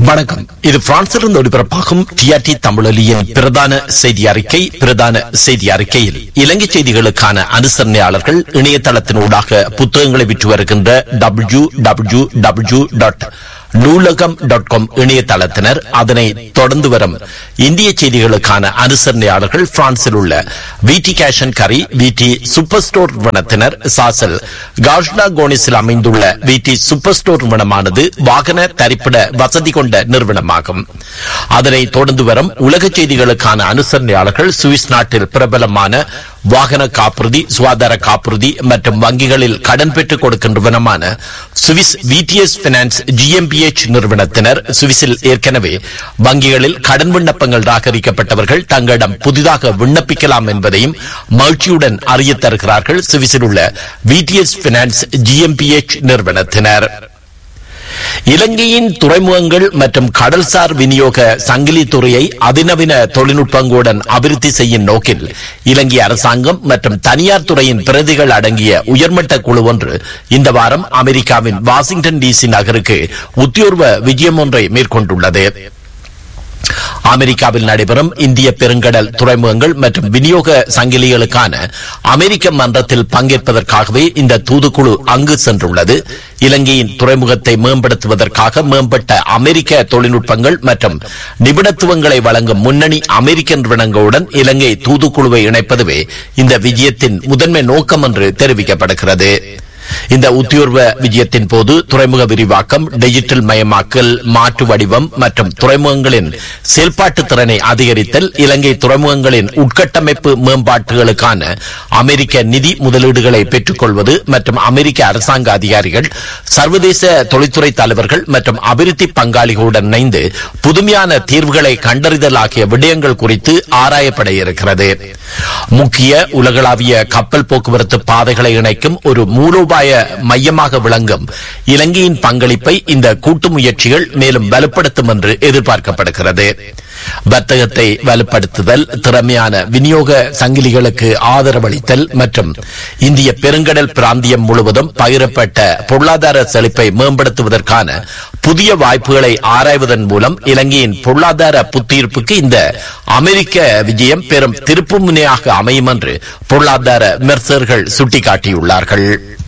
வணக்கம் இது பிரான்சிலிருந்து ஒளிபரப்பாகும் டிஆர்டி தமிழொலியின் பிரதான செய்தி அறிக்கை பிரதான செய்தி அறிக்கையில் இலங்கை செய்திகளுக்கான அனுசரணையாளர்கள் இணையதளத்தினூடாக புத்தகங்களை விற்று வருகின்ற W W W dot Noolaham dot com இணையதளத்தினர் அதனை தொடர்ந்து வரும் இந்திய செய்திகளுக்கான அனுசரணையாளர்கள் பிரான்சில் உள்ள விடி கேஷன் கரி விடி சூப்பர் ஸ்டோர் நிறுவனத்தினர் சாசல் காஷ்னா கோனிஸில் அமைந்துள்ள விடி சூப்பர் ஸ்டோர் நிறுவனமானது வாகன தரிப்பிட வசதி கொண்ட நிறுவனமாகும் அதனை தொடர்ந்து வரும் உலக செய்திகளுக்கான அனுசரணையாளர்கள் சுவிஸ் நாட்டில் பிரபலமான வாகன காப்புறுதி சுகாதார காப்புறுதி மற்றும் வங்கிகளில் கடன் பெற்றுக் கொடுக்கின்றவனமான சுவிஸ் விடிஎஸ் பினான்ஸ் ஜிஎம்பிஎச் நிறுவனத்தினர் சுவிஸில் ஏற்கனவே வங்கிகளில் கடன் விண்ணப்பங்கள் ராகரிக்கப்பட்டவர்கள் தங்களிடம் புதிதாக விண்ணப்பிக்கலாம் என்பதையும் மகிழ்ச்சியுடன் அறிய தருகிறார்கள் சுவிஸில் உள்ள விடிஎஸ் பினான்ஸ் ஜிஎம்பிஎச் நிறுவனத்தினர் இலங்கையின் துறைமுகங்கள் மற்றும் கடல்சார் விநியோக சங்கிலி துறையை அதிநவீன தொழில்நுட்பங்களுடன் அபிவிருத்தி செய்யும் நோக்கில் இலங்கை அரசாங்கம் மற்றும் தனியார் துறையின் பிரதிகள் அடங்கிய உயர்மட்ட குழு ஒன்று இந்த வாரம் அமெரிக்காவின் வாஷிங்டன் டிசி நகருக்கு உத்தியோர்வ விஜயம் ஒன்றை மேற்கொண்டுள்ளது அமெரிக்காவில் நடைபெறும் இந்திய பெருங்கடல் துறைமுகங்கள் மற்றும் விநியோக சங்கிலிகளுக்கான அமெரிக்க மன்றத்தில் பங்கேற்பதற்காகவே இந்த தூதுக்குழு அங்கு சென்றுள்ளது இலங்கையின் துறைமுகத்தை மேம்படுத்துவதற்காக மேம்பட்ட அமெரிக்க தொழில்நுட்பங்கள் மற்றும் நிபுணத்துவங்களை வழங்கும் முன்னணி அமெரிக்க நிறுவனங்களுடன் இலங்கை தூதுக்குழுவை இணைப்பதுவே இந்த விஜயத்தின் முதன்மை நோக்கம் என்று தெரிவிக்கப்படுகிறது இந்த உத்தியோர்வ விஜயத்தின் போது துறைமுக விரிவாக்கம் டிஜிட்டல் மயமாக்கல் மாற்று வடிவம் மற்றும் துறைமுகங்களின் செயல்பாட்டு திறனை அதிகரித்தல் இலங்கை துறைமுகங்களின் உட்கட்டமைப்பு மேம்பாட்டுகளுக்கான அமெரிக்க நிதி முதலீடுகளை பெற்றுக்கொள்வது மற்றும் அமெரிக்க அரசாங்க அதிகாரிகள் சர்வதேச தொழில்துறை தலைவர்கள் மற்றும் அபிவிருத்தி பங்காளிகளுடன் இணைந்து புதுமையான தீர்வுகளை கண்டறிதல் ஆகிய விடயங்கள் குறித்து ஆராயப்பட இருக்கிறது முக்கிய உலகளாவிய கப்பல் போக்குவரத்து பாதைகளை இணைக்கும் ஒரு மூலோபாய மையமாக விளங்கும் இலங்கையின் பங்களிப்பை இந்த கூட்டு முயற்சிகள் மேலும் வலுப்படுத்தும் என்று எதிர்பார்க்கப்படுகிறது வர்த்தகத்தை வலுப்படுத்துதல் திறமையான விநியோக சங்கிலிகளுக்கு ஆதரவளித்தல் மற்றும் இந்திய பெருங்கடல் பிராந்தியம் முழுவதும் பகிரப்பட்ட பொருளாதார செழிப்பை மேம்படுத்துவதற்கான புதிய வாய்ப்புகளை ஆராய்வதன் மூலம் இலங்கையின் பொருளாதார புத்தீர்ப்புக்கு இந்த அமெரிக்க விஜயம் பெரும் திருப்பு முனையாக அமையும் என்று பொருளாதார விமர்சகர்கள் சுட்டிக்காட்டியுள்ளார்கள்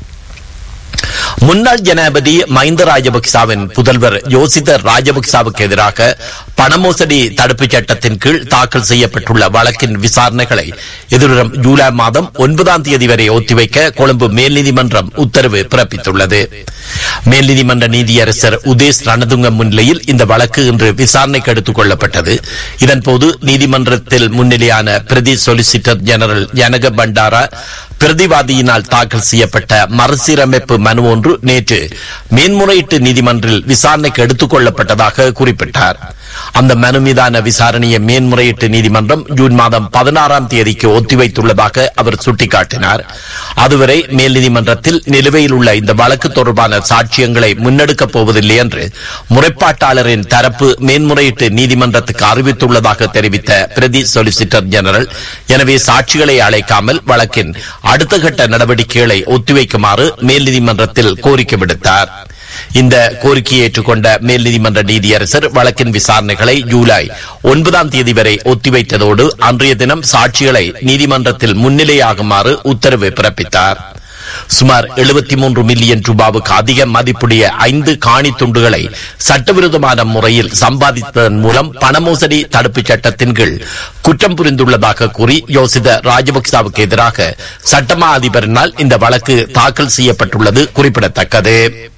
முன்னாள் ஜனாதிபதி மஹிந்த ராஜபக்சாவின் புதல்வர் யோசித ராஜபக்சாவுக்கு எதிராக பணமோசடி தடுப்புச் சட்டத்தின் கீழ் தாக்கல் செய்யப்பட்டுள்ள வழக்கின் விசாரணைகளை எதிர்வரும் ஜூலை மாதம் ஒன்பதாம் தேதி வரை ஒத்திவைக்க கொழும்பு மேல் நீதிமன்றம் உத்தரவு பிறப்பித்துள்ளது மேல் நீதிமன்ற நீதியரசர் உதேஷ் ரணதுங்க முன்னிலையில் இந்த வழக்கு இன்று விசாரணைக்கு எடுத்துக் கொள்ளப்பட்டது இதன்போது நீதிமன்றத்தில் முன்னிலையான பிரதி சொலிசிட்டர் ஜெனரல் ஜனக பண்டாரா பிரதிவாதியினால் தாக்கல் செய்யப்பட்ட மறுசீரமைப்பு மனு ஒன்று நேற்று மேன்முறையீட்டு நீதிமன்றில் விசாரணைக்கு எடுத்துக் கொள்ளப்பட்டதாக குறிப்பிட்டார் அந்த மனு மீதான விசாரணையை மேன்முறையீட்டு நீதிமன்றம் ஜூன் மாதம் பதினாறாம் தேதிக்கு ஒத்திவைத்துள்ளதாக அவர் சுட்டிக்காட்டினார் அதுவரை மேல் நீதிமன்றத்தில் நிலுவையில் உள்ள இந்த வழக்கு தொடர்பான சாட்சியங்களை முன்னெடுக்கப் போவதில்லை என்று முறைப்பாட்டாளரின் தரப்பு மேன்முறையீட்டு நீதிமன்றத்துக்கு அறிவித்துள்ளதாக தெரிவித்த பிரதி சொலிசிட்டர் ஜெனரல் எனவே சாட்சிகளை அழைக்காமல் வழக்கின் அடுத்த கட்ட நடவடிக்கைகளை ஒத்திவைக்குமாறு மேல் நீதிமன்றத்தில் கோரிக்கை விடுத்தார் இந்த கோரிக்கையை ஏற்றுக்கொண்ட மேல் நீதிமன்ற நீதியரசர் வழக்கின் விசாரணைகளை ஜூலை ஒன்பதாம் தேதி வரை ஒத்திவைத்ததோடு அன்றைய தினம் சாட்சிகளை நீதிமன்றத்தில் முன்னிலையாகுமாறு உத்தரவு பிறப்பித்தார் சுமார் எழுபத்தி மூன்று மில்லியன் ரூபாவுக்கு அதிக மதிப்புடைய ஐந்து காணி துண்டுகளை சட்டவிரோதமான முறையில் சம்பாதித்ததன் மூலம் பணமோசடி தடுப்புச் சட்டத்தின் கீழ் குற்றம் புரிந்துள்ளதாக கூறி யோசித ராஜபக்சாவுக்கு எதிராக சட்டமா அதிபரினால் இந்த வழக்கு தாக்கல் செய்யப்பட்டுள்ளது குறிப்பிடத்தக்கது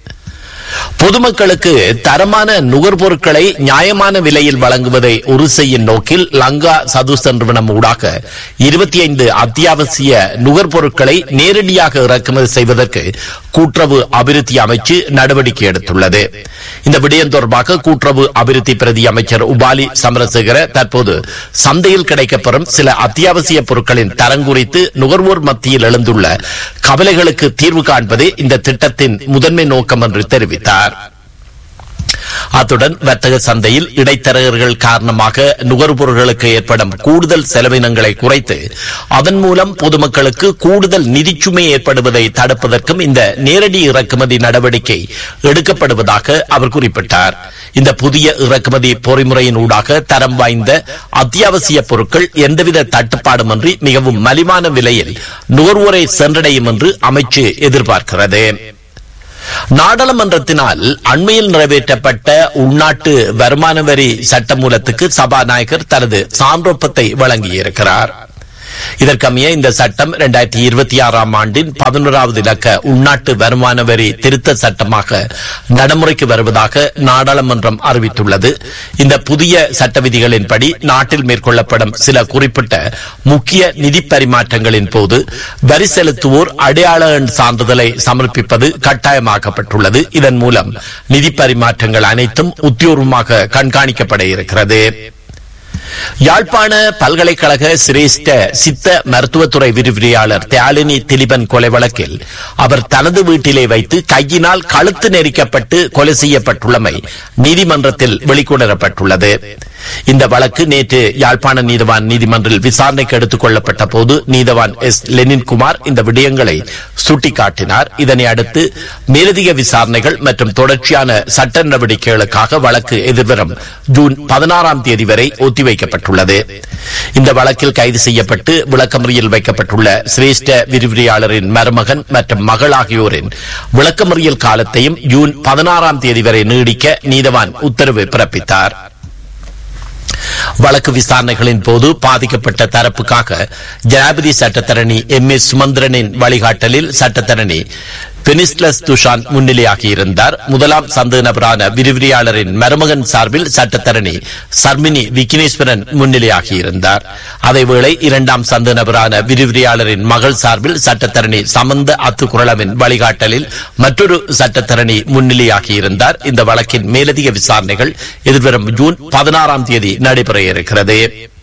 பொதுமக்களுக்கு தரமான நுகர்பொருட்களை நியாயமான விலையில் வழங்குவதை உறுதி செய்யும் நோக்கில் லங்கா சதுஸ் நிறுவனம் ஊடாக இருபத்தி ஐந்து அத்தியாவசிய நுகர்பொருட்களை நேரடியாக இறக்குமதி செய்வதற்கு கூட்டுறவு அபிவிருத்தி அமைச்சு நடவடிக்கை எடுத்துள்ளது இந்த விடயம் தொடர்பாக கூட்டுறவு அபிவிருத்தி பிரதி அமைச்சர் உபாலி சமரசேகர தற்போது சந்தையில் கிடைக்கப்பெறும் சில அத்தியாவசிய பொருட்களின் தரம் குறித்து நுகர்வோர் மத்தியில் எழுந்துள்ள கவலைகளுக்கு தீர்வு காண்பதே இந்த திட்டத்தின் முதன்மை நோக்கம் என்று தெரிவித்தார் அத்துடன் வர்த்தக சந்தையில் இடைத்தரகர்கள் காரணமாக நுகர்பொருள்களுக்கு ஏற்படும் கூடுதல் செலவினங்களை குறைத்து அதன் மூலம் பொதுமக்களுக்கு கூடுதல் நிதிச்சுமை ஏற்படுவதை தடுப்பதற்கும் இந்த நேரடி இறக்குமதி நடவடிக்கை எடுக்கப்படுவதாக அவர் குறிப்பிட்டார் இந்த புதிய இறக்குமதி பொறிமுறையின் ஊடாக தரம் வாய்ந்த அத்தியாவசிய பொருட்கள் எந்தவித தட்டுப்பாடுமின்றி மிகவும் மலிவான விலையில் நுகர்வோரை சென்றடையும் என்று அமைச்சு எதிர்பார்க்கிறது நாடாளுமன்றத்தினால் அண்மையில் நிறைவேற்றப்பட்ட உள்நாட்டு வருமான வரி சட்டமூலத்துக்கு சபாநாயகர் தனது சான்றொப்பத்தை வழங்கியிருக்கிறார் இதற்கமைய இந்த சட்டம் இரண்டாயிரத்தி இருபத்தி ஆறாம் ஆண்டின் பதினோராவது இலக்க உள்நாட்டு வருமான வரி திருத்த சட்டமாக நடைமுறைக்கு வருவதாக நாடாளுமன்றம் அறிவித்துள்ளது இந்த புதிய சட்ட விதிகளின்படி நாட்டில் மேற்கொள்ளப்படும் சில குறிப்பிட்ட முக்கிய நிதி பரிமாற்றங்களின் போது வரி செலுத்துவோர் அடையாள எண் சான்றிதழை சமர்ப்பிப்பது கட்டாயமாக்கப்பட்டுள்ளது இதன் மூலம் நிதி பரிமாற்றங்கள் அனைத்தும் உத்தியோகமாக கண்காணிக்கப்பட இருக்கிறது யாழ்ப்பாண பல்கலைக்கழக சிரேஷ்ட சித்த மருத்துவத்துறை விரிவிரியாளர் தியாலினி திலிபன் கொலை வழக்கில் அவர் தனது வீட்டிலே வைத்து கையினால் கழுத்து நெரிக்கப்பட்டு கொலை செய்யப்பட்டுள்ளமை நீதிமன்றத்தில் வெளிக்கொணரப்பட்டுள்ளது இந்த வழக்கு நேற்று யாழ்ப்பாண நீதவான் நீதிமன்றில் விசாரணைக்கு எடுத்துக் கொள்ளப்பட்ட போது நீதவான் எஸ் லெனின்குமார் இந்த விடயங்களை சுட்டிக்காட்டினார் இதனை அடுத்து மேலதிக விசாரணைகள் மற்றும் தொடர்ச்சியான சட்ட நடவடிக்கைகளுக்காக வழக்கு எதிர்வரும் ஜூன் பதினாறாம் தேதி வரை ஒத்திவைக்கப்பட்டுள்ளது இந்த வழக்கில் கைது செய்யப்பட்டு விளக்கமறியல் வைக்கப்பட்டுள்ள சிரேஷ்ட விரிவிரியாளரின் மருமகன் மற்றும் மகள் ஆகியோரின் விளக்கமறியல் காலத்தையும் ஜூன் பதினாறாம் தேதி வரை நீடிக்க நீதவான் உத்தரவு பிறப்பித்தார் வழக்கு விசாரணைகளின் போது பாதிக்கப்பட்ட தரப்புக்காக ஜனாதிபதி சட்டத்தரணி எம் ஏ சுமந்திரனின் வழிகாட்டலில் சட்டத்தரணி பெனிஸ்லஸ் துஷாந்த் முன்னிலையாகியிருந்தார் முதலாம் சந்தேக நபரான விரிவிரியாளரின் மருமகன் சார்பில் சட்டத்தரணி சர்மினி விக்னேஸ்வரன் முன்னிலையாகியிருந்தார் அதேவேளை இரண்டாம் சந்தேக நபரான விரிவிரியாளரின் மகள் சார்பில் சட்டத்தரணி சமந்த அத்துக்குரளவின் வழிகாட்டலில் மற்றொரு சட்டத்தரணி முன்னிலையாகியிருந்தார் இந்த வழக்கின் மேலதிக விசாரணைகள் எதிர்வரும் ஜூன் பதினாறாம் தேதி நடைபெற இருக்கிறது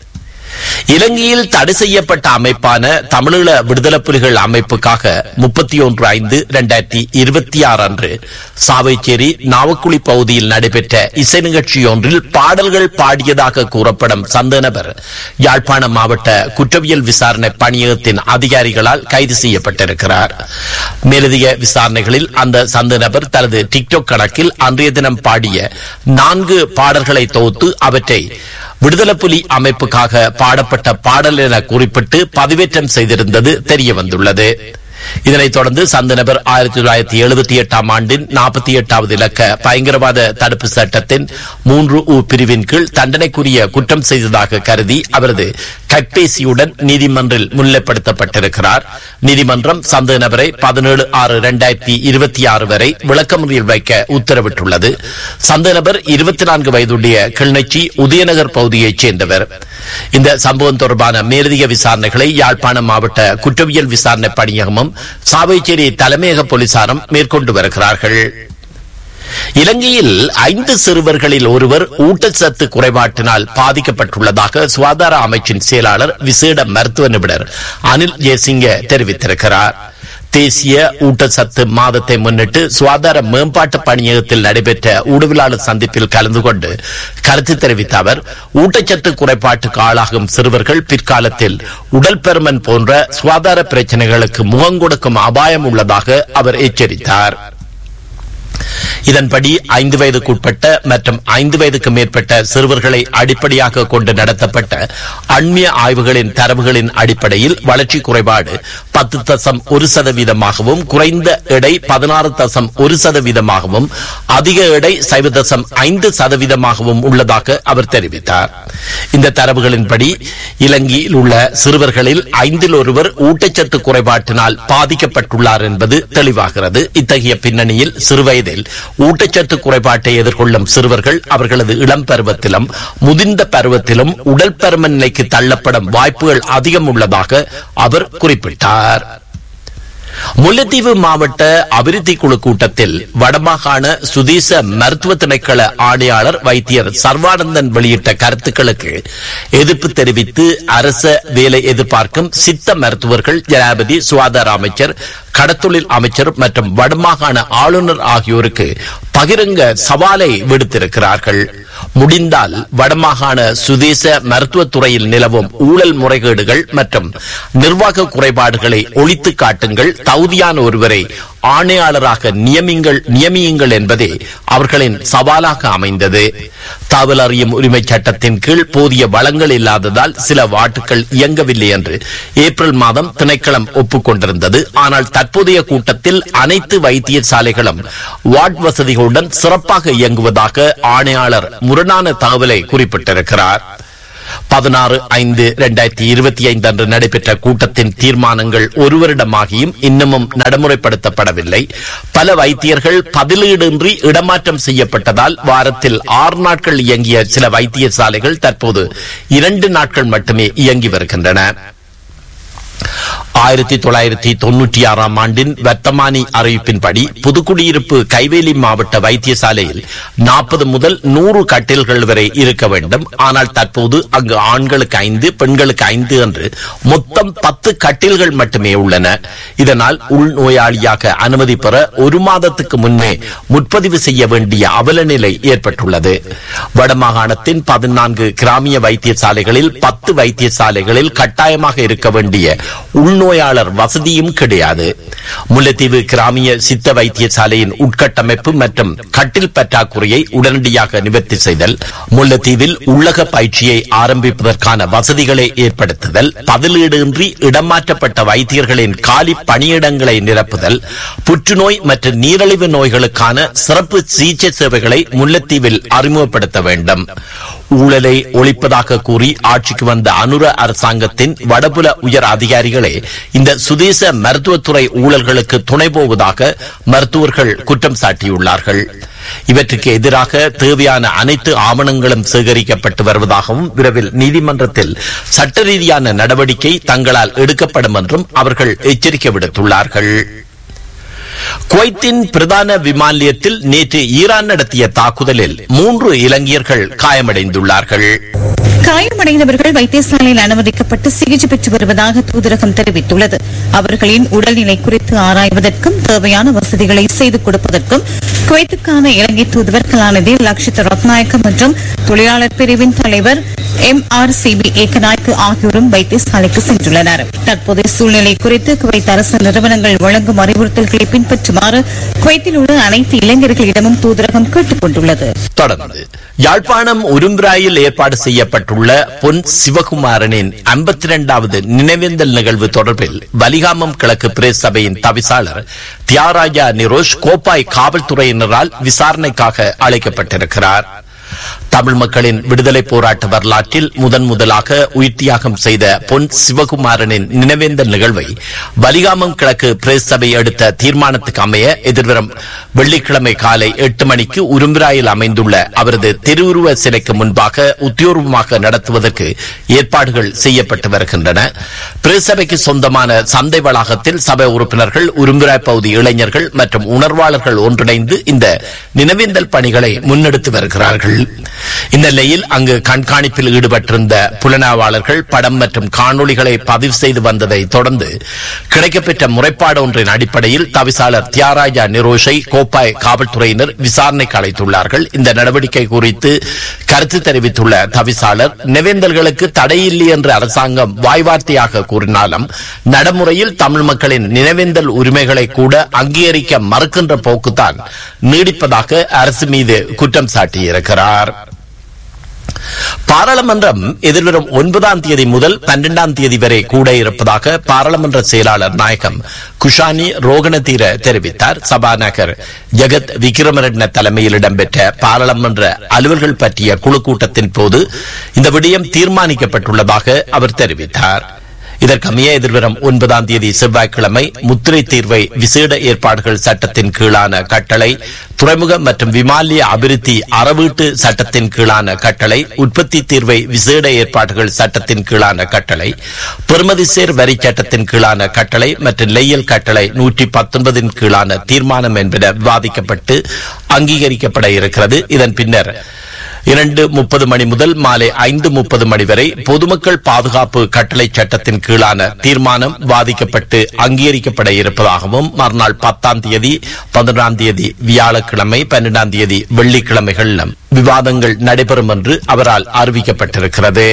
இலங்கையில் தடை செய்யப்பட்ட அமைப்பான தமிழீழ விடுதலை புலிகள் அமைப்புக்காக முப்பத்தி ஒன்று ஐந்து இரண்டாயிரத்தி இருபத்தி ஆறு அன்று சாவைச்சேரி நாவக்குழி பகுதியில் நடைபெற்ற இசை நிகழ்ச்சி ஒன்றில் பாடல்கள் பாடியதாக கூறப்படும் சந்த நபர் யாழ்ப்பாண மாவட்ட குற்றவியல் விசாரணை பணியகத்தின் அதிகாரிகளால் கைது செய்யப்பட்டிருக்கிறார் மேலதிக விசாரணைகளில் அந்த சந்த நபர் தனது டிக்டாக் கணக்கில் அன்றைய தினம் பாடிய நான்கு பாடல்களை தொகுத்து அவற்றை விடுதலை புலி அமைப்புக்காக பாடப்பட்ட பாடல் என குறிப்பிட்டு பதிவேற்றம் செய்திருந்தது தெரிய வந்துள்ளது இதனைத் தொடர்ந்து சந்த நபர் ஆயிரத்தி தொள்ளாயிரத்தி எழுபத்தி எட்டாம் ஆண்டின் நாற்பத்தி எட்டாவது இலக்க பயங்கரவாத தடுப்பு சட்டத்தின் மூன்று உ பிரிவின் கீழ் தண்டனைக்குரிய குற்றம் செய்ததாக கருதி அவரது கைபேசியுடன் நீதிமன்றில் முன்னிலைப்படுத்தப்பட்டிருக்கிறார் நீதிமன்றம் சந்த நபரை பதினேழு ஆறு இரண்டாயிரத்தி இருபத்தி ஆறு வரை விளக்கமுறையில் வைக்க உத்தரவிட்டுள்ளது சந்த நபர் இருபத்தி நான்கு வயதுடைய கிளிநொச்சி உதயநகர் பகுதியைச் சேர்ந்தவர் இந்த சம்பவம் தொடர்பான மேலதிக விசாரணைகளை யாழ்ப்பாணம் மாவட்ட குற்றவியல் விசாரணை பணியகமும் சாவைச்சேரி தலைமையக போலீசாரும் மேற்கொண்டு வருகிறார்கள் இலங்கையில் ஐந்து சிறுவர்களில் ஒருவர் ஊட்டச்சத்து குறைபாட்டினால் பாதிக்கப்பட்டுள்ளதாக சுகாதார அமைச்சின் செயலாளர் விசேட மருத்துவ நிபுணர் அனில் ஜெயசிங்க தெரிவித்திருக்கிறார் தேசிய ஊட்டச்சத்து மாதத்தை முன்னிட்டு சுகாதார மேம்பாட்டு பணியகத்தில் நடைபெற்ற ஊடகவியலாளர் சந்திப்பில் கலந்து கொண்டு கருத்து தெரிவித்த அவர் ஊட்டச்சத்து குறைபாட்டுக்கு ஆளாகும் சிறுவர்கள் பிற்காலத்தில் உடல் பெருமன் போன்ற சுகாதார பிரச்சனைகளுக்கு முகம் கொடுக்கும் அபாயம் உள்ளதாக அவர் எச்சரித்தார் இதன்படி ஐந்து வயதுக்குட்பட்ட மற்றும் ஐந்து வயதுக்கு மேற்பட்ட சிறுவர்களை அடிப்படையாக கொண்டு நடத்தப்பட்ட அண்மிய ஆய்வுகளின் தரவுகளின் அடிப்படையில் வளர்ச்சி குறைபாடு பத்து தசம் ஒரு சதவீதமாகவும் குறைந்த எடை பதினாறு தசம் ஒரு சதவீதமாகவும் அதிக எடை சைவ தசம் ஐந்து சதவீதமாகவும் உள்ளதாக அவர் தெரிவித்தார் இந்த தரவுகளின்படி இலங்கையில் உள்ள சிறுவர்களில் ஐந்தில் ஒருவர் ஊட்டச்சத்து குறைபாட்டினால் பாதிக்கப்பட்டுள்ளார் என்பது தெளிவாகிறது இத்தகைய பின்னணியில் சிறுவயதில் ஊட்டச்சத்து குறைபாட்டை எதிர்கொள்ளும் சிறுவர்கள் அவர்களது இளம் பருவத்திலும் முதிர்ந்த பருவத்திலும் உடல் பருமன் நிலைக்கு தள்ளப்படும் வாய்ப்புகள் அதிகம் உள்ளதாக அவர் குறிப்பிட்டார் முல்லைத்தீவு மாவட்ட அபிவிருத்தி குழு கூட்டத்தில் வடமாகாண சுதேச மருத்துவ திணைக்கள ஆணையாளர் வைத்தியர் சர்வானந்தன் வெளியிட்ட கருத்துக்களுக்கு எதிர்ப்பு தெரிவித்து அரச வேலை எதிர்பார்க்கும் சித்த மருத்துவர்கள் ஜனாபதி சுகாதார அமைச்சர் கடத்தொழில் அமைச்சர் மற்றும் வடமாகாண ஆளுநர் ஆகியோருக்கு பகிரங்க சவாலை விடுத்திருக்கிறார்கள் முடிந்தால் வடமாகாண சுதேச மருத்துவத்துறையில் நிலவும் ஊழல் முறைகேடுகள் மற்றும் நிர்வாக குறைபாடுகளை ஒழித்து காட்டுங்கள் தகுதியான ஒருவரை ஆணையாளராக நியமிங்கள் நியமியுங்கள் என்பதே அவர்களின் சவாலாக அமைந்தது தகவல் அறியும் உரிமை சட்டத்தின் கீழ் போதிய வளங்கள் இல்லாததால் சில வாட்டுகள் இயங்கவில்லை என்று ஏப்ரல் மாதம் திணைக்களம் ஒப்புக்கொண்டிருந்தது ஆனால் தற்போதைய கூட்டத்தில் அனைத்து வைத்தியசாலைகளும் வார்டு வசதிகளுடன் சிறப்பாக இயங்குவதாக ஆணையாளர் முரணான தகவலை குறிப்பிட்டிருக்கிறார் பதினாறு ஐந்து இரண்டாயிரத்தி இருபத்தி ஐந்து அன்று நடைபெற்ற கூட்டத்தின் தீர்மானங்கள் ஒரு வருடமாகியும் இன்னமும் நடைமுறைப்படுத்தப்படவில்லை பல வைத்தியர்கள் பதிலீடின்றி இடமாற்றம் செய்யப்பட்டதால் வாரத்தில் ஆறு நாட்கள் இயங்கிய சில வைத்தியசாலைகள் தற்போது இரண்டு நாட்கள் மட்டுமே இயங்கி வருகின்றன ஆயிரத்தி தொள்ளாயிரத்தி தொன்னூற்றி ஆறாம் ஆண்டின் வர்த்தமானி அறிவிப்பின்படி புதுக்குடியிருப்பு கைவேலி மாவட்ட வைத்தியசாலையில் நாற்பது முதல் நூறு கட்டில்கள் வரை இருக்க வேண்டும் ஆனால் தற்போது அங்கு ஆண்களுக்கு ஐந்து பெண்களுக்கு ஐந்து என்று மொத்தம் பத்து கட்டில்கள் மட்டுமே உள்ளன இதனால் உள்நோயாளியாக அனுமதி பெற ஒரு மாதத்துக்கு முன்னே முற்பதிவு செய்ய வேண்டிய அவலநிலை ஏற்பட்டுள்ளது வடமாகாணத்தின் பதினான்கு கிராமிய வைத்தியசாலைகளில் பத்து வைத்தியசாலைகளில் கட்டாயமாக இருக்க வேண்டிய உள்நோயாளர் வசதியும் கிடையாது முல்லைத்தீவு கிராமிய சித்த வைத்தியசாலையின் உட்கட்டமைப்பு மற்றும் கட்டில் பற்றாக்குறையை உடனடியாக நிவர்த்தி செய்தல் முல்லைத்தீவில் உள்ளக பயிற்சியை ஆரம்பிப்பதற்கான வசதிகளை ஏற்படுத்துதல் பதிலீடின்றி இடமாற்றப்பட்ட வைத்தியர்களின் காலி பணியிடங்களை நிரப்புதல் புற்றுநோய் மற்றும் நீரிழிவு நோய்களுக்கான சிறப்பு சிகிச்சை சேவைகளை முல்லைத்தீவில் அறிமுகப்படுத்த வேண்டும் ஊழலை ஒழிப்பதாக கூறி ஆட்சிக்கு வந்த அனுர அரசாங்கத்தின் வடபுல உயர் அதிகாரிகளே இந்த சுதேச மருத்துவத்துறை ஊழல்களுக்கு துணை போவதாக மருத்துவர்கள் குற்றம் சாட்டியுள்ளார்கள் இவற்றுக்கு எதிராக தேவையான அனைத்து ஆவணங்களும் சேகரிக்கப்பட்டு வருவதாகவும் விரைவில் நீதிமன்றத்தில் சட்ட ரீதியான நடவடிக்கை தங்களால் எடுக்கப்படும் என்றும் அவர்கள் எச்சரிக்கை விடுத்துள்ளார்கள் குவைத்தின் பிரதான விமான நிலையத்தில் நேற்று ஈரான் நடத்திய தாக்குதலில் மூன்று இலங்கையர்கள் காயமடைந்துள்ளார்கள் காயமடைந்தவர்கள் வைத்தியசாலையில் அனுமதிக்கப்பட்டு சிகிச்சை பெற்று வருவதாக தூதரகம் தெரிவித்துள்ளது அவர்களின் உடல்நிலை குறித்து ஆராய்வதற்கும் தேவையான வசதிகளை செய்து கொடுப்பதற்கும் குவைத்துக்கான இலங்கை தூதுவர் கலாநிதி லக்ஷித் ரத்நாயக்க மற்றும் தொழிலாளர் பிரிவின் தலைவர் எம் ஆர் சிபி ஏக்கநாயக்கு ஆகியோரும் வைத்தியசாலைக்கு சென்றுள்ளனர் தற்போதைய சூழ்நிலை குறித்து குவைத் அரசு நிறுவனங்கள் வழங்கும் அறிவுறுத்தல்களை பின்பற்றுமாறு குவைத்தில் உள்ள அனைத்து இளைஞர்களிடமும் தூதரகம் கேட்டுக் கொண்டுள்ளது தொடர்ந்து யாழ்ப்பாணம் உரும்பிராயில் ஏற்பாடு செய்யப்பட்டுள்ள பொன் சிவகுமாரனின் ஐம்பத்தி இரண்டாவது நினைவேந்தல் நிகழ்வு தொடர்பில் வலிகாமம் கிழக்கு பிரேஸ் சபையின் தவிசாளர் தியாகராஜா நிரோஷ் கோப்பாய் காவல்துறையினரால் விசாரணைக்காக அழைக்கப்பட்டிருக்கிறார் தமிழ் மக்களின் விடுதலை போராட்ட வரலாற்றில் முதன் முதலாக உயிர் தியாகம் செய்த பொன் சிவகுமாரனின் நினைவேந்தல் நிகழ்வை வலிகாமம் கிழக்கு பிரேஸ் சபை எடுத்த தீர்மானத்துக்கு அமைய எதிர்வரும் வெள்ளிக்கிழமை காலை எட்டு மணிக்கு உரும்பிராயில் அமைந்துள்ள அவரது திருவுருவ சிலைக்கு முன்பாக உத்தியோகமாக நடத்துவதற்கு ஏற்பாடுகள் செய்யப்பட்டு வருகின்றன பிரேஸ் சபைக்கு சொந்தமான சந்தை வளாகத்தில் சபை உறுப்பினர்கள் உரும்பிராய் பகுதி இளைஞர்கள் மற்றும் உணர்வாளர்கள் ஒன்றிணைந்து இந்த நினைவேந்தல் பணிகளை முன்னெடுத்து வருகிறார்கள் இந்த நிலையில் அங்கு கண்காணிப்பில் ஈடுபட்டிருந்த புலனாய்வாளர்கள் படம் மற்றும் காணொளிகளை பதிவு செய்து வந்ததை தொடர்ந்து கிடைக்கப்பெற்ற முறைப்பாடு ஒன்றின் அடிப்படையில் தவிசாளர் தியாகராஜா நிரோஷை கோப்பாய் காவல்துறையினர் விசாரணைக்கு அழைத்துள்ளார்கள் இந்த நடவடிக்கை குறித்து கருத்து தெரிவித்துள்ள தவிசாளர் நிவேந்தல்களுக்கு தடையில்லை என்று அரசாங்கம் வாய்வார்த்தையாக கூறினாலும் நடைமுறையில் தமிழ் மக்களின் நினைவேந்தல் உரிமைகளை கூட அங்கீகரிக்க மறுக்கின்ற போக்குதான் நீடிப்பதாக அரசு மீது குற்றம் சாட்டியிருக்கிறார் பாராளுமன்றம் எதிர்வரும் ஒன்பதாம் தேதி முதல் பன்னிரண்டாம் தேதி வரை கூட இருப்பதாக பாராளுமன்ற செயலாளர் நாயகம் குஷானி ரோகணதீர தெரிவித்தார் சபாநாயகர் ஜெகத் விக்ரமரட்ன தலைமையில் இடம்பெற்ற பாராளுமன்ற அலுவல்கள் பற்றிய குழு கூட்டத்தின் போது இந்த விடயம் தீர்மானிக்கப்பட்டுள்ளதாக அவர் தெரிவித்தார் இதற்கமைய எதிர்வரும் ஒன்பதாம் தேதி செவ்வாய்க்கிழமை முத்திரை தீர்வை விசேட ஏற்பாடுகள் சட்டத்தின் கீழான கட்டளை துறைமுக மற்றும் விமானிய அபிவிருத்தி அறவீட்டு சட்டத்தின் கீழான கட்டளை உற்பத்தி தீர்வை விசேட ஏற்பாடுகள் சட்டத்தின் கீழான கட்டளை பெறுமதி சேர் வரி சட்டத்தின் கீழான கட்டளை மற்றும் லெய்யல் கட்டளை நூற்றி பத்தொன்பதின் கீழான தீர்மானம் என்பன விவாதிக்கப்பட்டு அங்கீகரிக்கப்பட இருக்கிறது இதன் பின்னர் இரண்டு முப்பது மணி முதல் மாலை ஐந்து முப்பது மணி வரை பொதுமக்கள் பாதுகாப்பு கட்டளை சட்டத்தின் கீழான தீர்மானம் வாதிக்கப்பட்டு அங்கீகரிக்கப்பட இருப்பதாகவும் மறுநாள் பத்தாம் தேதி பதினொன்றாம் தேதி வியாழக்கிழமை பன்னிரண்டாம் தேதி வெள்ளிக்கிழமைகளிலும் விவாதங்கள் நடைபெறும் என்று அவரால் அறிவிக்கப்பட்டிருக்கிறது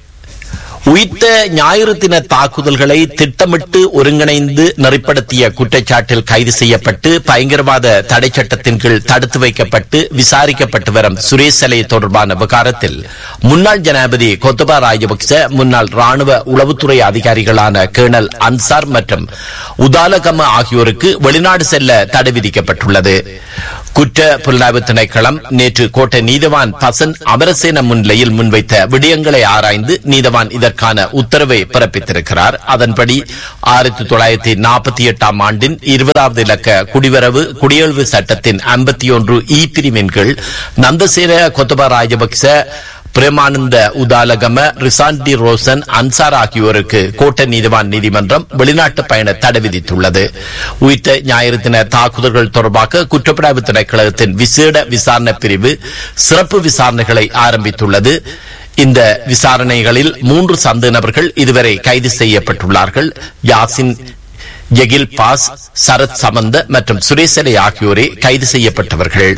உயிர்த்த ஞாயிறு தின தாக்குதல்களை திட்டமிட்டு ஒருங்கிணைந்து நெறிப்படுத்திய குற்றச்சாட்டில் கைது செய்யப்பட்டு பயங்கரவாத தடை சட்டத்தின் கீழ் தடுத்து வைக்கப்பட்டு விசாரிக்கப்பட்டு வரும் சுரேஷ் சலை தொடர்பான விவகாரத்தில் முன்னாள் ஜனாதிபதி கொத்தபா ராஜபக்ச முன்னாள் ராணுவ உளவுத்துறை அதிகாரிகளான கேர்னல் அன்சார் மற்றும் உதாலகம ஆகியோருக்கு வெளிநாடு செல்ல தடை விதிக்கப்பட்டுள்ளது குற்ற புலனாய்வு திணைக்களம் நேற்று கோட்டை நீதவான் பசன் அமரசேன முன்னிலையில் முன்வைத்த விடயங்களை ஆராய்ந்து நீதவான் இதற்கான உத்தரவை பிறப்பித்திருக்கிறார் அதன்படி ஆயிரத்தி தொள்ளாயிரத்தி நாற்பத்தி எட்டாம் ஆண்டின் இருபதாவது இலக்க குடிவரவு குடியேழ்வு சட்டத்தின் ஐம்பத்தி ஒன்று இ பிரிவின் கீழ் நந்தசேன கொத்தபா ராஜபக்ச பிரேமானந்த உதாலகம ரிசாண்டி ரோசன் அன்சார் ஆகியோருக்கு கோட்ட நீதிவான் நீதிமன்றம் வெளிநாட்டு பயண தடை விதித்துள்ளது உயிர்த்த ஞாயிறு தின தாக்குதல்கள் தொடர்பாக குற்றப்புலனாய்வு திணைக்களத்தின் விசேட விசாரணை பிரிவு சிறப்பு விசாரணைகளை ஆரம்பித்துள்ளது இந்த விசாரணைகளில் மூன்று சந்தேக நபர்கள் இதுவரை கைது செய்யப்பட்டுள்ளார்கள் யாசின் ஜெகில் பாஸ் சரத் சமந்த மற்றும் சுரேசலை ஆகியோரே கைது செய்யப்பட்டவர்கள்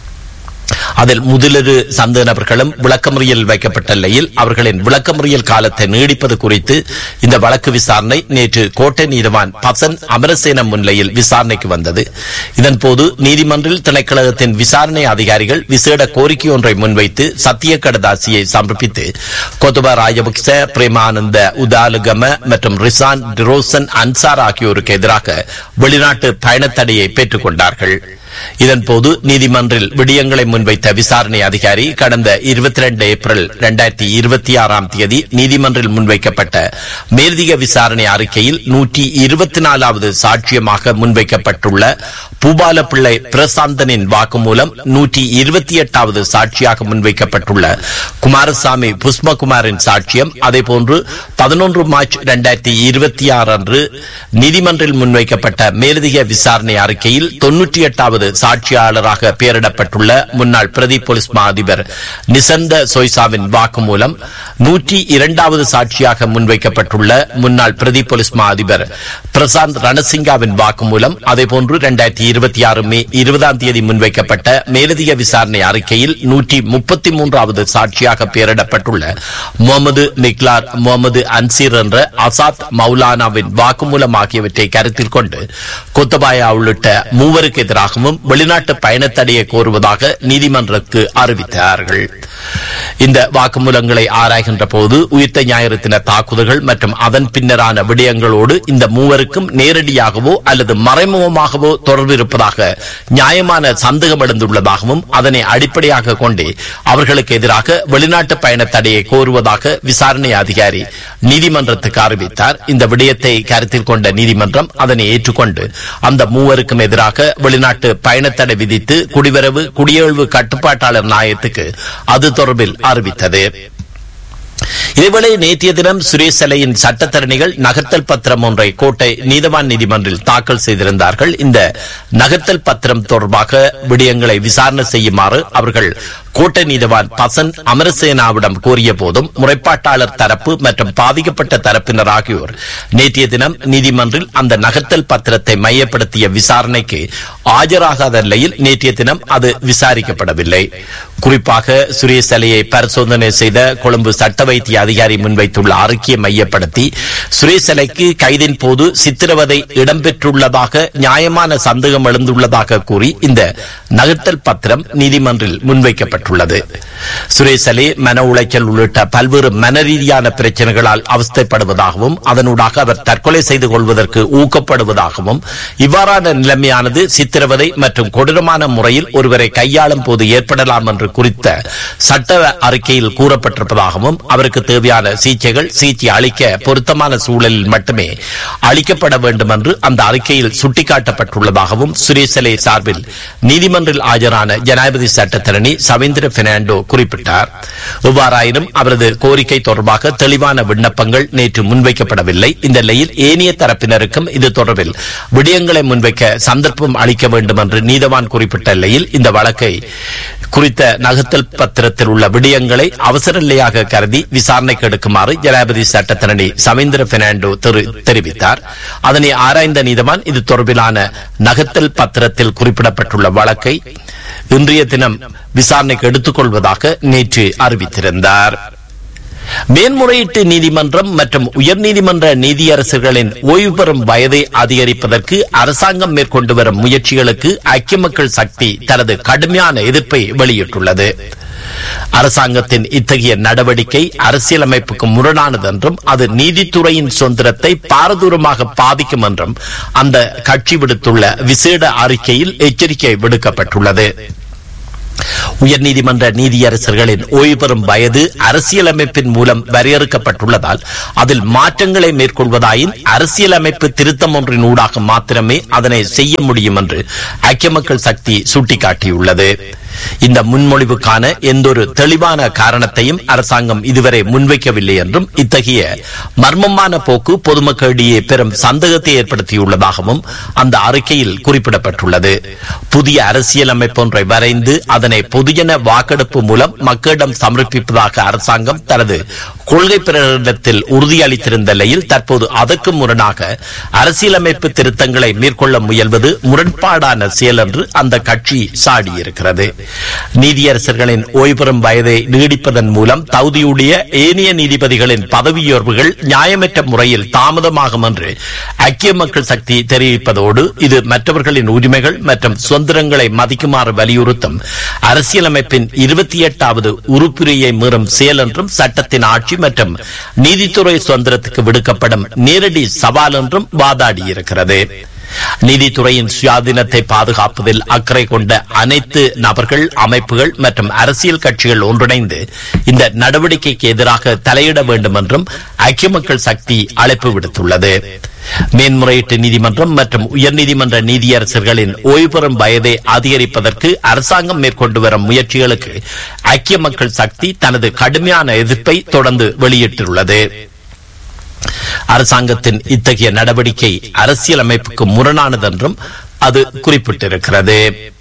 அதில் முதலிரு சந்தேக நபர்களும் விளக்கமறியல் வைக்கப்பட்ட நிலையில் அவர்களின் விளக்கமறியல் காலத்தை நீடிப்பது குறித்து இந்த வழக்கு விசாரணை நேற்று கோட்டை நீதிவான் பசன் அமரசேன முன்னிலையில் விசாரணைக்கு வந்தது இதன்போது நீதிமன்றில் திணைக்களகத்தின் விசாரணை அதிகாரிகள் விசேட கோரிக்கை ஒன்றை முன்வைத்து சத்திய கடதாசியை சமர்ப்பித்து கொத்தபா ராஜபக்ச பிரேமானந்த உதாலுகம மற்றும் ரிசான் டிரோசன் அன்சார் ஆகியோருக்கு எதிராக வெளிநாட்டு பயணத்தடையை பெற்றுக் கொண்டார்கள் இதன்போது நீதிமன்றில் விடயங்களை முன்வைத்த விசாரணை அதிகாரி கடந்த இருபத்தி ரெண்டு ஏப்ரல் இரண்டாயிரத்தி இருபத்தி ஆறாம் தேதி நீதிமன்றில் முன்வைக்கப்பட்ட மேலதிக விசாரணை அறிக்கையில் நூற்றி இருபத்தி நாலாவது சாட்சியமாக முன்வைக்கப்பட்டுள்ள பூபால பிள்ளை பிரசாந்தனின் வாக்குமூலம் நூற்றி இருபத்தி எட்டாவது சாட்சியாக முன்வைக்கப்பட்டுள்ள குமாரசாமி புஷ்மகுமாரின் சாட்சியம் அதேபோன்று பதினொன்று மார்ச் இரண்டாயிரத்தி இருபத்தி ஆறு அன்று நீதிமன்றில் முன்வைக்கப்பட்ட மேலதிக விசாரணை அறிக்கையில் தொன்னூற்றி எட்டாவது சாட்சியாளராக பெயரிடப்பட்டுள்ள முன்னாள் பிரதி போலீஸ் மா அதிபர் நிசந்த சொய்சாவின் வாக்குமூலம் நூற்றி இரண்டாவது சாட்சியாக முன்வைக்கப்பட்டுள்ள முன்னாள் பிரதி போலீஸ் மா அதிபர் பிரசாந்த் ரணசிங்காவின் வாக்குமூலம் அதேபோன்று இரண்டாயிரத்தி இருபத்தி ஆறு மே இருபதாம் தேதி முன்வைக்கப்பட்ட மேலதிக விசாரணை அறிக்கையில் நூற்றி முப்பத்தி மூன்றாவது சாட்சியாக பெயரிடப்பட்டுள்ள முகமது மிக்லார் முகமது அன்சீர் என்ற அசாத் மௌலானாவின் வாக்குமூலம் ஆகியவற்றை கருத்தில் கொண்டு கொத்தபாயா உள்ளிட்ட மூவருக்கு எதிராகவும் வெளிநாட்டு பயணத்தடையை கோருவதாக நீதிமன்றத்துக்கு அறிவித்தார்கள் இந்த வாக்குமூலங்களை ஆராய்கின்ற போது உயிர்த்த ஞாயிறு தின தாக்குதல்கள் மற்றும் அதன் பின்னரான விடயங்களோடு இந்த மூவருக்கும் நேரடியாகவோ அல்லது மறைமுகமாகவோ தொடர்பு இருப்பதாக நியாயமான சந்தேகம் எழுந்துள்ளதாகவும் அதனை அடிப்படையாக கொண்டே அவர்களுக்கு எதிராக வெளிநாட்டு பயண தடையை கோருவதாக விசாரணை அதிகாரி நீதிமன்றத்துக்கு அறிவித்தார் இந்த விடயத்தை கருத்தில் கொண்ட நீதிமன்றம் அதனை ஏற்றுக்கொண்டு அந்த மூவருக்கும் எதிராக வெளிநாட்டு பயணத்தடை விதித்து குடிவரவு குடியேழ்வு கட்டுப்பாட்டாளர் நாயத்துக்கு அது தொடர்பில் அறிவித்தது இதேவேளை நேற்றைய தினம் சுரேஷ் சலையின் சட்டத்தரணிகள் நகர்த்தல் பத்திரம் ஒன்றை கோட்டை நீதவான் நீதிமன்றில் தாக்கல் செய்திருந்தார்கள் இந்த நகர்த்தல் பத்திரம் தொடர்பாக விடயங்களை விசாரணை செய்யுமாறு அவர்கள் கோட்டை நீதவான் பசன் அமரசேனாவிடம் கோரிய போதும் முறைப்பாட்டாளர் தரப்பு மற்றும் பாதிக்கப்பட்ட தரப்பினர் ஆகியோர் நேற்றைய தினம் நீதிமன்றில் அந்த நகர்த்தல் பத்திரத்தை மையப்படுத்திய விசாரணைக்கு ஆஜராகாத நிலையில் நேற்றைய தினம் அது விசாரிக்கப்படவில்லை குறிப்பாக சுரேஷ் அலையை பரிசோதனை செய்த கொழும்பு சட்ட வைத்திய அதிகாரி முன்வைத்துள்ள அறிக்கையை மையப்படுத்தி சுரேஷ் அலைக்கு கைதின் போது சித்திரவதை இடம்பெற்றுள்ளதாக நியாயமான சந்தேகம் எழுந்துள்ளதாக கூறி இந்த நகர்த்தல் பத்திரம் நீதிமன்றில் முன்வைக்கப்பட்டுள்ளது சுரேசலே மன உளைச்சல் உள்ளிட்ட பல்வேறு மனரீதியான பிரச்சனைகளால் அவஸ்தைப்படுவதாகவும் அதனூடாக அவர் தற்கொலை செய்து கொள்வதற்கு ஊக்கப்படுவதாகவும் இவ்வாறான நிலைமையானது சித்திரவதை மற்றும் கொடூரமான முறையில் ஒருவரை கையாளும் போது ஏற்படலாம் என்று குறித்த சட்ட அறிக்கையில் கூறப்பட்டிருப்பதாகவும் அவருக்கு தேவையான சிகிச்சைகள் சிகிச்சை அளிக்க பொருத்தமான சூழலில் மட்டுமே அளிக்கப்பட வேண்டும் என்று அந்த அறிக்கையில் சுட்டிக்காட்டப்பட்டுள்ளதாகவும் சுரேசலே சார்பில் நீதிமன்றில் ஆஜரான ஜனாதிபதி சட்டத்தரணி சவீந்திர பெர்னாண்டோ குறிப்பிட்டார் எவ்வாறாயினும் அவரது கோரிக்கை தொடர்பாக தெளிவான விண்ணப்பங்கள் நேற்று முன்வைக்கப்படவில்லை இந்த நிலையில் ஏனைய தரப்பினருக்கும் இது தொடர்பில் விடயங்களை முன்வைக்க சந்தர்ப்பம் அளிக்க வேண்டும் என்று நீதவான் குறிப்பிட்ட நிலையில் இந்த வழக்கை குறித்த நகர்த்தல் பத்திரத்தில் உள்ள விடயங்களை அவசர நிலையாக கருதி விசாரணைக்கு எடுக்குமாறு ஜனாதிபதி சட்டத்தரணி சவீந்திர பெர்னாண்டோ தெரி- தெரிவித்தார் அதனை ஆராய்ந்த நீதவான் இது தொடர்பிலான நகர்த்தல் பத்திரத்தில் குறிப்பிடப்பட்டுள்ள வழக்கை இன்றைய தினம் விசாரணைக்கு எடுத்துக் கொள்வதாக நேற்று அறிவித்திருந்தார் மேன்முறையீட்டு நீதிமன்றம் மற்றும் உயர்நீதிமன்ற நீதியரசர்களின் ஓய்வு பெறும் வயதை அதிகரிப்பதற்கு அரசாங்கம் மேற்கொண்டு வரும் முயற்சிகளுக்கு ஐக்கிய மக்கள் சக்தி தனது கடுமையான எதிர்ப்பை வெளியிட்டுள்ளது அரசாங்கத்தின் இத்தகைய நடவடிக்கை அரசியலமைப்புக்கு முரணானது என்றும் அது நீதித்துறையின் சுதந்திரத்தை பாரதூரமாக பாதிக்கும் என்றும் அந்த கட்சி விடுத்துள்ள விசேட அறிக்கையில் எச்சரிக்கை விடுக்கப்பட்டுள்ளது உயர்நீதிமன்ற நீதியரசர்களின் ஓய்வு பெறும் வயது அரசியலமைப்பின் மூலம் வரையறுக்கப்பட்டுள்ளதால் அதில் மாற்றங்களை மேற்கொள்வதாயின் அரசியலமைப்பு திருத்தம் ஒன்றின் ஊடாக மாத்திரமே அதனை செய்ய முடியும் என்று ஐக்கிய மக்கள் சக்தி சுட்டிக்காட்டியுள்ளது இந்த முன்மொழிவுக்கான எந்தொரு தெளிவான காரணத்தையும் அரசாங்கம் இதுவரை முன்வைக்கவில்லை என்றும் இத்தகைய மர்மமான போக்கு பொதுமக்களிடையே பெரும் சந்தேகத்தை ஏற்படுத்தியுள்ளதாகவும் அந்த அறிக்கையில் குறிப்பிடப்பட்டுள்ளது புதிய அரசியலமைப்பு ஒன்றை வரைந்து அதனை பொதுஜன வாக்கெடுப்பு மூலம் மக்களிடம் சமர்ப்பிப்பதாக அரசாங்கம் தனது கொள்கை பிரகடனத்தில் உறுதியளித்திருந்த நிலையில் தற்போது அதற்கு முரணாக அரசியலமைப்பு திருத்தங்களை மேற்கொள்ள முயல்வது முரண்பாடான செயல் என்று அந்த கட்சி சாடியிருக்கிறது நீதியரசர்களின் ஓய்வு பெறும் வயதை நீடிப்பதன் மூலம் தகுதியுடைய ஏனைய நீதிபதிகளின் பதவியுயர்வுகள் நியாயமற்ற முறையில் தாமதமாகும் என்று ஐக்கிய மக்கள் சக்தி தெரிவிப்பதோடு இது மற்றவர்களின் உரிமைகள் மற்றும் சுதந்திரங்களை மதிக்குமாறு வலியுறுத்தும் அரசியலமைப்பின் இருபத்தி எட்டாவது உறுப்புரையை மீறும் செயல் என்றும் சட்டத்தின் ஆட்சி மற்றும் நீதித்துறை சுதந்திரத்துக்கு விடுக்கப்படும் நேரடி சவால் என்றும் வாதாடியிருக்கிறது நீதித்துறையின் சுயாதீனத்தை பாதுகாப்பதில் அக்கறை கொண்ட அனைத்து நபர்கள் அமைப்புகள் மற்றும் அரசியல் கட்சிகள் ஒன்றிணைந்து இந்த நடவடிக்கைக்கு எதிராக தலையிட வேண்டும் என்றும் ஐக்கிய மக்கள் சக்தி அழைப்பு விடுத்துள்ளது மேன்முறையீட்டு நீதிமன்றம் மற்றும் உயர்நீதிமன்ற நீதியரசர்களின் ஓய்வு பெறும் வயதை அதிகரிப்பதற்கு அரசாங்கம் மேற்கொண்டு வரும் முயற்சிகளுக்கு ஐக்கிய மக்கள் சக்தி தனது கடுமையான எதிர்ப்பை தொடர்ந்து வெளியிட்டுள்ளது அரசாங்கத்தின் இத்தகைய நடவடிக்கை அரசியலமைப்புக்கு முரணானது என்றும் அது குறிப்பிட்டிருக்கிறது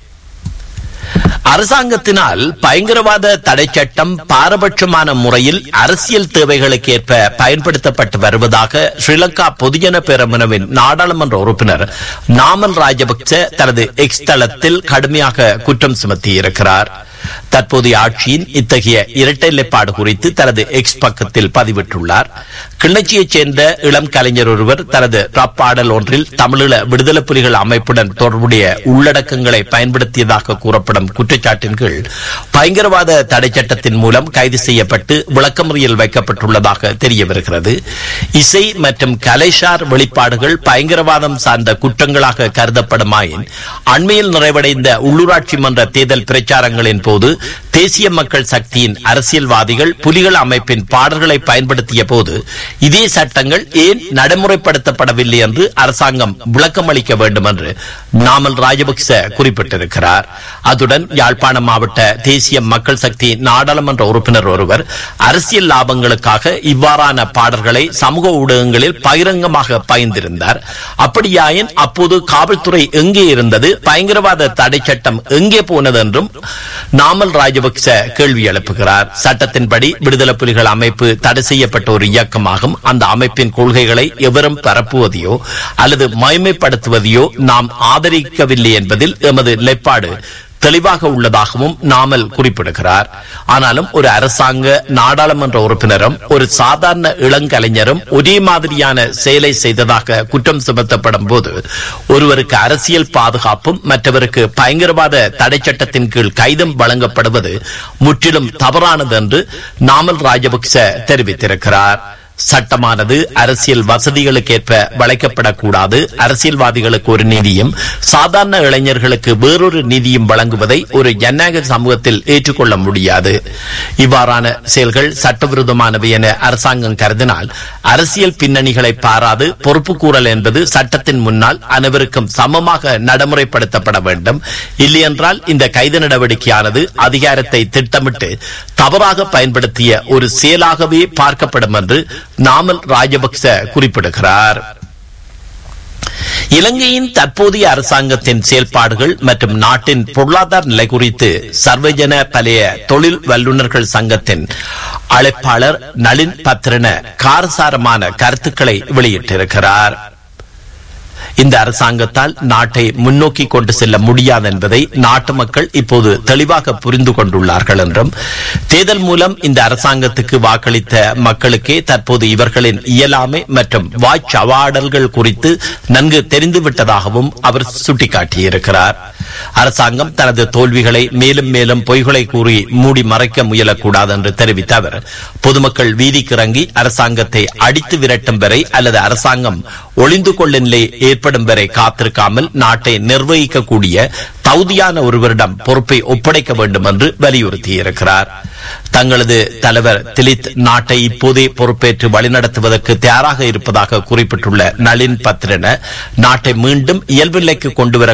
அரசாங்கத்தினால் பயங்கரவாத தடை சட்டம் பாரபட்சமான முறையில் அரசியல் தேவைகளுக்கு ஏற்ப பயன்படுத்தப்பட்டு வருவதாக ஸ்ரீலங்கா பொதுஜன பேரமுனவின் நாடாளுமன்ற உறுப்பினர் நாமல் ராஜபக்ச தனது எக்ஸ் தளத்தில் கடுமையாக குற்றம் சுமத்தியிருக்கிறார் தற்போதைய ஆட்சியின் இத்தகைய இரட்டை நிலைப்பாடு குறித்து தனது எக்ஸ் பக்கத்தில் பதிவிட்டுள்ளார் கிளர்ச்சியைச் சேர்ந்த இளம் கலைஞர் ஒருவர் தனது ரப் பாடல் ஒன்றில் தமிழீழ விடுதலை புலிகள் அமைப்புடன் தொடர்புடைய உள்ளடக்கங்களை பயன்படுத்தியதாக கூறப்படும் குற்றச்சாட்டின் கீழ் பயங்கரவாத தடை சட்டத்தின் மூலம் கைது செய்யப்பட்டு விளக்கமறியல் வைக்கப்பட்டுள்ளதாக தெரிய வருகிறது இசை மற்றும் கலைசார் வெளிப்பாடுகள் பயங்கரவாதம் சார்ந்த குற்றங்களாக கருதப்படுமாயின் அண்மையில் நிறைவடைந்த உள்ளூராட்சி மன்ற தேர்தல் பிரச்சாரங்களின் போது தேசிய மக்கள் சக்தியின் அரசியல்வாதிகள் புலிகள் அமைப்பின் பாடல்களை பயன்படுத்திய போது இதே சட்டங்கள் ஏன் நடைமுறைப்படுத்தப்படவில்லை என்று அரசாங்கம் விளக்கம் அளிக்க வேண்டும் என்று நாமல் ராஜபக்ச குறிப்பிட்டிருக்கிறார் அத்துடன் யாழ்ப்பாண மாவட்ட தேசிய மக்கள் சக்தி நாடாளுமன்ற உறுப்பினர் ஒருவர் அரசியல் லாபங்களுக்காக இவ்வாறான பாடல்களை சமூக ஊடகங்களில் பகிரங்கமாக பகிர்ந்திருந்தார் அப்படியாயின் அப்போது காவல்துறை எங்கே இருந்தது பயங்கரவாத தடை சட்டம் எங்கே போனது என்றும் நாமல் ராஜபக்ச கேள்வி எழுப்புகிறார் சட்டத்தின்படி விடுதலை புலிகள் அமைப்பு தடை செய்யப்பட்ட ஒரு இயக்கமாகும் அந்த அமைப்பின் கொள்கைகளை எவரும் பரப்புவதையோ அல்லது மயமைப்படுத்துவதையோ நாம் ஆதரிக்கவில்லை என்பதில் எமது நிலைப்பாடு தெளிவாக உள்ளதாகவும் நாமல் குறிப்பிடுகிறார் ஆனாலும் ஒரு அரசாங்க நாடாளுமன்ற உறுப்பினரும் ஒரு சாதாரண இளங்கலைஞரும் ஒரே மாதிரியான செயலை செய்ததாக குற்றம் சுமத்தப்படும் போது ஒருவருக்கு அரசியல் பாதுகாப்பும் மற்றவருக்கு பயங்கரவாத தடை சட்டத்தின் கீழ் கைதும் வழங்கப்படுவது முற்றிலும் தவறானது என்று நாமல் ராஜபக்ச தெரிவித்திருக்கிறார் சட்டமானது அரசியல் வசதிகளுக்கேற்ப வளைக்கப்படக்கூடாது அரசியல்வாதிகளுக்கு ஒரு நீதியும் சாதாரண இளைஞர்களுக்கு வேறொரு நீதியும் வழங்குவதை ஒரு ஜனநாயக சமூகத்தில் ஏற்றுக்கொள்ள முடியாது இவ்வாறான செயல்கள் சட்டவிரோதமானவை என அரசாங்கம் கருதினால் அரசியல் பின்னணிகளை பாராது பொறுப்பு கூறல் என்பது சட்டத்தின் முன்னால் அனைவருக்கும் சமமாக நடைமுறைப்படுத்தப்பட வேண்டும் இல்லையென்றால் இந்த கைது நடவடிக்கையானது அதிகாரத்தை திட்டமிட்டு தவறாக பயன்படுத்திய ஒரு செயலாகவே பார்க்கப்படும் என்று நாமல் ராஜபக்ச குறிப்பிடுகிறார் இலங்கையின் தற்போதைய அரசாங்கத்தின் செயல்பாடுகள் மற்றும் நாட்டின் பொருளாதார நிலை குறித்து சர்வஜன பழைய தொழில் வல்லுநர்கள் சங்கத்தின் அழைப்பாளர் நளின் பத்ரன காரசாரமான கருத்துக்களை வெளியிட்டிருக்கிறார் இந்த அரசாங்கத்தால் நாட்டை முன்னோக்கி கொண்டு செல்ல முடியாது என்பதை நாட்டு மக்கள் இப்போது தெளிவாக புரிந்து கொண்டுள்ளார்கள் என்றும் தேர்தல் மூலம் இந்த அரசாங்கத்துக்கு வாக்களித்த மக்களுக்கே தற்போது இவர்களின் இயலாமை மற்றும் வாய்ச்சவாடல்கள் குறித்து நன்கு தெரிந்துவிட்டதாகவும் அவர் சுட்டிக்காட்டியிருக்கிறார் அரசாங்கம் தனது தோல்விகளை மேலும் மேலும் பொய்களை கூறி மூடி மறைக்க முயலக்கூடாது என்று தெரிவித்த அவர் பொதுமக்கள் வீதிக்கு இறங்கி அரசாங்கத்தை அடித்து விரட்டும் வரை அல்லது அரசாங்கம் ஒளிந்து கொள்ளும் நிலை ஏற்படும் வரை காத்திருக்காமல் நாட்டை நிர்வகிக்கக்கூடிய தகுதியான ஒருவரிடம் பொறுப்பை ஒப்படைக்க வேண்டும் என்று வலியுறுத்தியிருக்கிறார் தங்களது தலைவர் திலித் நாட்டை இப்போதே பொறுப்பேற்று வழிநடத்துவதற்கு தயாராக இருப்பதாக குறிப்பிட்டுள்ள நளின் பத்ரன நாட்டை மீண்டும் இயல்பு நிலைக்கு கொண்டுவர